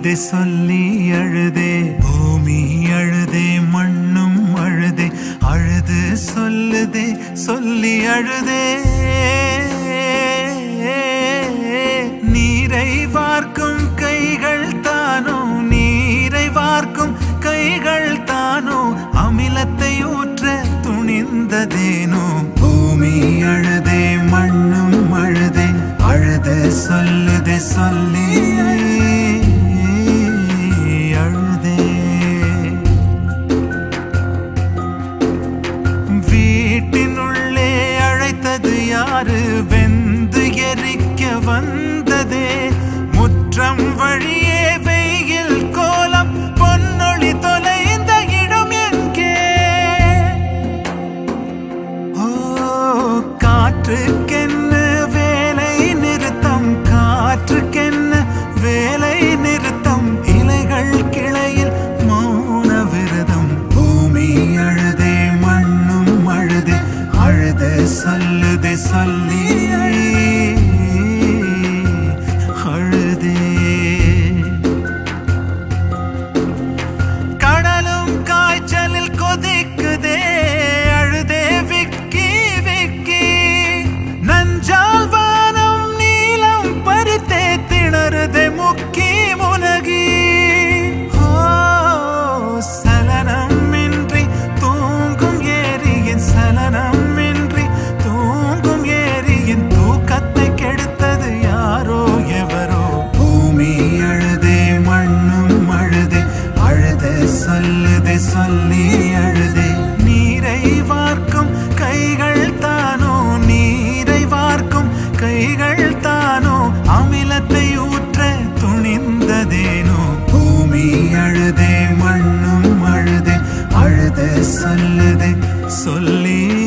சொல்லுதே சொல்லி அழுதே பூமி அழுதே மண்ணும் அழுதே அழுது சொல்லுதே சொல்லி அழுதே நீரை வார்க்கும் கைகள் தானோ நீரை வார்க்கும் கைகள் தானோ அமிலத்தை ஊற்ற துணிந்ததேனோ பூமி அழுதே மண்ணும் அழுதே அழுது சொல்லுதே சொல்லி அழுதே வீட்டினுள்ளே அழைத்தது யாரு வெந்து எரிக்க வந்ததே முற்றம் வழியே வெயில் கோலம் பொன்னொளி தொலைந்த இடம் எங்கே ஓ காற்றுக்கென்ன வேலை நிறுத்தம் காற்றுக்கென்ன வேலை நிறுத்தம் இலைகள் கிளையில் மௌன விரதம் பூமி அழுதே மண்ணும் அழுதே அழுது சொல்லுதே சொல்லி அழுதே கடலும் காய்ச்சலில் கொதிக்குதே அழுதே விக்கி விக்கி நஞ்சால் வானம் நீலம் பறித்தே திணறுதே முக்கி முனகி ஓ சலனமின்றி தூங்கும் ஏரியின் சலனமின்றி தூங்கும் ஏரியின் தூக்கத்தை கெடுத்தது யாரோ எவரோ பூமி அழுதே மண்ணும் அழுதே அழுது சொல்லுதே சொல்லி அழுதே நீரை வார்க்கும் கைகள் தானோ நீரை வார்க்கும் கைகள் தானோ அமிலத்தை ஊற்ற துணிந்ததேனோ பூமி அழுதே மண்ணும் அழுதே அழுது சொல்லுதே சொல்லி